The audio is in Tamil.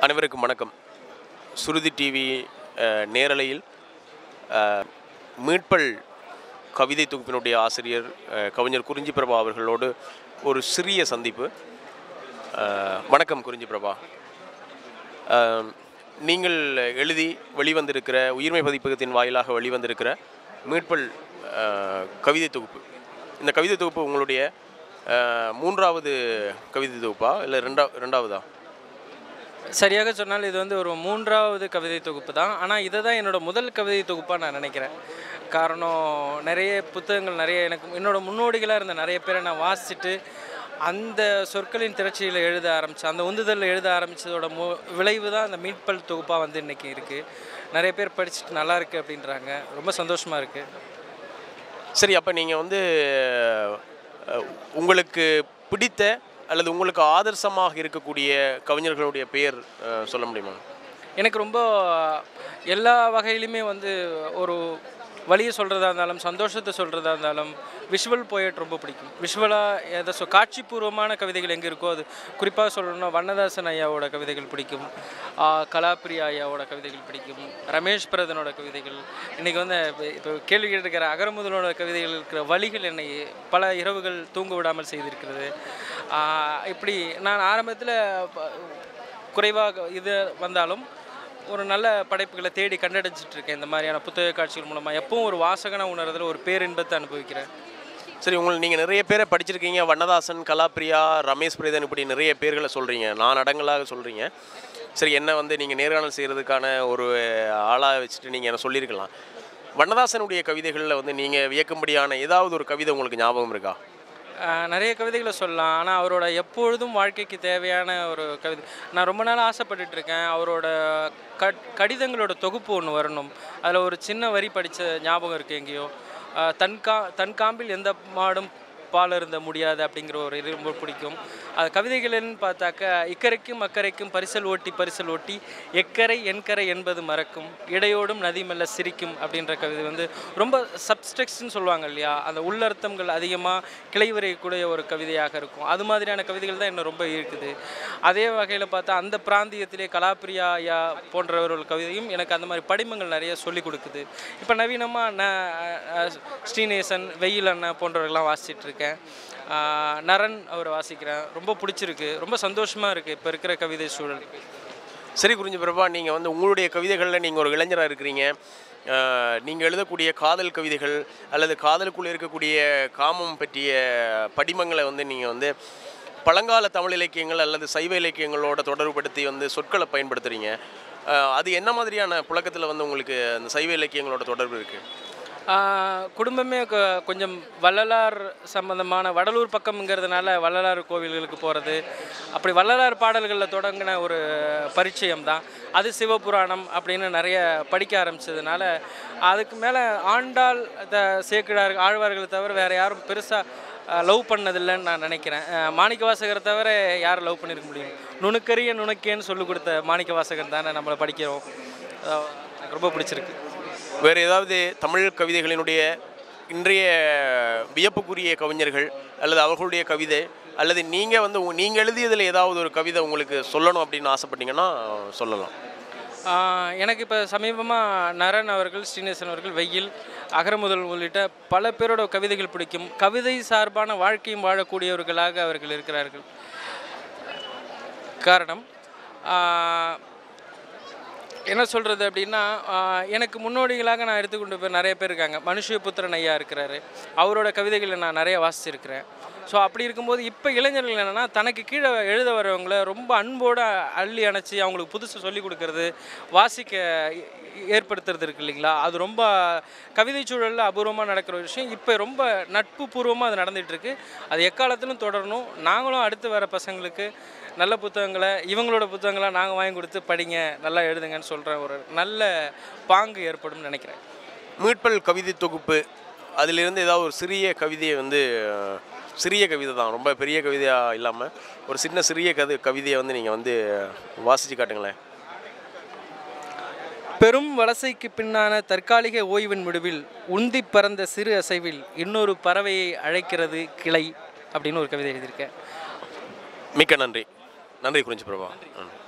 அனைவருக்கும் வணக்கம் சுருதி டிவி அஹ், நேரலையில் அஹ், மீட்பல் கவிதை தொகுப்பினுடைய ஆசிரியர் அஹ், கவிஞர் குறிஞ்சி பிரபா அவர்களோடு ஒரு சிறிய சந்திப்பு அஹ், வணக்கம் குறிஞ்சி பிரபா அஹ், நீங்கள் எழுதி வெளிவந்திருக்கிற உயிர்மை பதிப்பகத்தின் வாயிலாக வெளிவந்திருக்கிற மீட்பல் அஹ், கவிதை தொகுப்பு இந்த கவிதை தொகுப்பு உங்களுடைய அஹ், மூன்றாவது கவிதை தொகுப்பா இல்லை ரெண்டா ரெண்டாவதா சரியாக சொன்னால் இது வந்து ஒரு மூன்றாவது கவிதை தொகுப்பு தான் ஆனால் இதை தான் என்னோட முதல் கவிதை தொகுப்பாக நான் நினைக்கிறேன் காரணம் நிறைய புத்தகங்கள் நிறைய எனக்கு என்னோட முன்னோடிகளாக இருந்த நிறைய பேரை நான் வாசிச்சுட்டு அந்த சொற்களின் திரட்சியில் எழுத ஆரம்பித்தேன் அந்த உந்துதலில் எழுத ஆரம்பித்ததோட மு விளைவு தான் அந்த மீட்பல் தொகுப்பாக வந்து இன்றைக்கி இருக்குது நிறைய பேர் படிச்சுட்டு நல்லா இருக்குது அப்படின்றாங்க ரொம்ப சந்தோஷமாக இருக்குது சரி அப்போ நீங்கள் வந்து அஹ், உங்களுக்கு பிடித்த அல்லது உங்களுக்கு ஆதர்சமாக இருக்கக்கூடிய கவிஞர்களுடைய பெயர் அஹ், சொல்ல முடியுமா எனக்கு ரொம்ப எல்லா வகையிலுமே வந்து ஒரு வழியை சொல்கிறதா இருந்தாலும் சந்தோஷத்தை சொல்கிறதா இருந்தாலும் விஷுவல் போயட் ரொம்ப பிடிக்கும் விஷுவலாக எதை சொ காட்சிபூர்வமான கவிதைகள் எங்கே இருக்கோ அது குறிப்பாக சொல்லணும்னா வண்ணதாசன் ஐயாவோட கவிதைகள் பிடிக்கும் ஆ, கலாப்ரியா ஐயாவோட கவிதைகள் பிடிக்கும் ரமேஷ் பிரதனோட கவிதைகள் இன்றைக்கி வந்து இப்போ இப்போ கேள்வி கேட்டிருக்கிற அகரமுதலோட கவிதைகள் இருக்கிற வழிகள் என்னை பல இரவுகள் தூங்க விடாமல் செய்திருக்கிறது ஆ, இப்படி நான் ஆரம்பத்தில் குறைவாக இது வந்தாலும் ஒரு நல்ல படைப்புகளை தேடி கண்டடைஞ்சிட்டு இருக்கேன் இந்த மாதிரியான புத்தக காட்சிகள் மூலமாக எப்பவும் ஒரு வாசகனை உணர்றதுல ஒரு பேரின்பத்தை அனுபவிக்கிறேன் சரி உங்களுக்கு நீங்கள் நிறைய பேரை படிச்சிருக்கீங்க வண்ணதாசன் கலாப்ரியா ரமேஷ் பிரேதன் இப்படி நிறைய பேர்களை சொல்கிறீங்க நான் அடங்கலாக சொல்கிறீங்க சரி என்ன வந்து நீங்கள் நேர்காணல் செய்கிறதுக்கான ஒரு ஆளாக வச்சுட்டு நீங்கள் என்ன சொல்லியிருக்கலாம் வண்ணதாசனுடைய கவிதைகளில் வந்து நீங்கள் வியக்கும்படியான ஏதாவது ஒரு கவிதை உங்களுக்கு ஞாபகம் இருக்கா ஆஹ் நிறைய கவிதைகளை சொல்லலாம் ஆனால் அவரோட எப்பொழுதும் வாழ்க்கைக்கு தேவையான ஒரு கவிதை நான் ரொம்ப நாள் ஆசைப்பட்டுட்டு இருக்கேன் அவரோட கட் கடிதங்களோட தொகுப்பு ஒன்று வரணும் அதில் ஒரு சின்ன வரி படித்த ஞாபகம் இருக்குது எங்கேயோ ஆஹ் தன் கா தன் காம்பில் எந்த மாடும் பால் இருந்த முடியாது அப்படிங்கிற ஒரு இது ரொம்ப பிடிக்கும் அது கவிதைகள்னு பார்த்தாக்க இக்கரைக்கும் அக்கறைக்கும் பரிசல் ஓட்டி பரிசல் ஓட்டி எக்கரை என்கரை என்பது மறக்கும் இடையோடும் நதி மெல்ல சிரிக்கும் அப்படின்ற கவிதை வந்து ரொம்ப சப்ஸ்ட்ரக்ஷன் சொல்லுவாங்க இல்லையா அந்த உள்ளர்த்தங்கள் அதிகமாக கிளைவரைக்கூடிய ஒரு கவிதையாக இருக்கும் அது மாதிரியான கவிதைகள் தான் என்ன ரொம்ப இருக்குது அதே வகையில் பார்த்தா அந்த பிராந்தியத்திலே கலாப்ரியா ஐயா போன்றவர்கள் கவிதையும் எனக்கு அந்த மாதிரி படிமங்கள் நிறைய சொல்லிக் கொடுக்குது இப்போ நவீனமாக நான் ஸ்ரீநேசன் வெயில் அண்ணா போன்றவர்கள்லாம் வாசிச்சிட்டு இருக்கேன் ஆஹ் நரன் அவரை வாசிக்கிறேன் ரொம்ப பிடிச்சிருக்கு ரொம்ப சந்தோஷமாக இருக்குது இப்போ இருக்கிற கவிதை சூழல் சரி குறிஞ்சி பிரபா நீங்கள் வந்து உங்களுடைய கவிதைகளில் நீங்கள் ஒரு இளைஞராக இருக்கிறீங்க நீங்கள் எழுதக்கூடிய காதல் கவிதைகள் அல்லது காதலுக்குள்ளே இருக்கக்கூடிய காமம் பற்றிய படிமங்களை வந்து நீங்கள் வந்து பழங்கால தமிழ் இலக்கியங்கள் அல்லது சைவ இலக்கியங்களோட தொடர்புபடுத்தி வந்து சொற்களை பயன்படுத்துகிறீங்க அது என்ன மாதிரியான புழக்கத்தில் வந்து உங்களுக்கு அந்த சைவ இலக்கியங்களோட தொடர்பு இருக்குது ஆஹ் குடும்பமே கொ- கொஞ்சம் வள்ளலார் சம்பந்தமான வடலூர் பக்கம்ங்கிறதுனால வள்ளலார் கோவில்களுக்கு போகிறது அப்படி வள்ளலார் பாடல்களில் தொடங்கின ஒரு பரிச்சயம் தான் அது சிவபுராணம் அப்படின்னு நிறைய படிக்க ஆரம்பிச்சதுனால அதுக்கு மேலே ஆண்டாள் த சேக்கிழார் ஆழ்வார்களை தவிர வேறு யாரும் பெருசாக லவ் பண்ணதில்லைன்னு நான் நினைக்கிறேன் அஹ் மாணிக்க வாசகரை தவிர யார் லவ் பண்ணியிருக்க முடியும் நுணுக்கரிய நுணுக்கேன்னு சொல்லிக் கொடுத்த மாணிக்க வாசகன் தானே நம்மளை படிக்கிறோம் அஹ் எனக்கு ரொம்ப பிடிச்சிருக்கு வேறு ஏதாவது தமிழ் கவிதைகளினுடைய இன்றைய வியப்புக்குரிய கவிஞர்கள் அல்லது அவர்களுடைய கவிதை அல்லது நீங்கள் வந்து நீங்கள் எழுதியதில் ஏதாவது ஒரு கவிதை உங்களுக்கு சொல்லணும் அப்படின்னு ஆசைப்பட்டீங்கன்னா சொல்லலாம் ஆஹ் எனக்கு இப்போ சமீபமாக நரன் அவர்கள் ஸ்ரீநேசன் அவர்கள் வெயில் அகரமுதல் உள்ளிட்ட பல பேரோட கவிதைகள் பிடிக்கும் கவிதை சார்பான வாழ்க்கையும் வாழக்கூடியவர்களாக அவர்கள் இருக்கிறார்கள் காரணம் ஆஹ் என்ன சொல்கிறது அப்படின்னா ஆஹ் எனக்கு முன்னோடிகளாக நான் எடுத்துக்கொண்டு போய் நிறைய பேர் இருக்காங்க மனுஷபுத்திரன் ஐயா இருக்கிறாரு அவரோட கவிதைகளை நான் நிறைய வாசிச்சிருக்கிறேன் ஸோ அப்படி இருக்கும்போது இப்போ இளைஞர்கள் என்னென்னா தனக்கு கீழே எழுத வரவங்கள ரொம்ப அன்போடு அள்ளி அணைச்சி அவங்களுக்கு புதுசு சொல்லி கொடுக்கறது வாசிக்க ஏ- ஏற்படுத்துறது இருக்கு இல்லைங்களா அது ரொம்ப கவிதை சூழலில் அபூர்வமாக நடக்கிற ஒரு விஷயம் இப்போ ரொம்ப நட்பு பூர்வமாக அது நடந்துகிட்டு இருக்கு அது எக்காலத்திலும் தொடரணும் நாங்களும் அடுத்து வர பசங்களுக்கு நல்ல புத்தகங்களை இவங்களோட புத்தகங்களை நாங்கள் வாங்கி கொடுத்து படிங்க நல்லா எழுதுங்கன்னு சொல்கிற ஒரு நல்ல பாங்கு ஏற்படும்னு நினைக்கிறேன் மீட்பல் கவிதை தொகுப்பு அதிலிருந்து ஏதாவது ஒரு சிறிய கவிதையை வந்து அஹ், சிறிய கவிதை தான் ரொம்ப பெரிய கவிதையாக இல்லாமல் ஒரு சின்ன சிறிய கதை கவிதையை வந்து நீங்கள் வந்து வாசித்து காட்டுங்களேன் பெரும் வலசைக்கு பின்னான தற்காலிக ஓய்வின் முடிவில் உந்தி பறந்த சிறு அசைவில் இன்னொரு பறவையை அழைக்கிறது கிளை அப்படின்னு ஒரு கவிதை எழுதியிருக்கேன் மிக்க நன்றி நன்றி குறிஞ்சி பிரபா நன்றி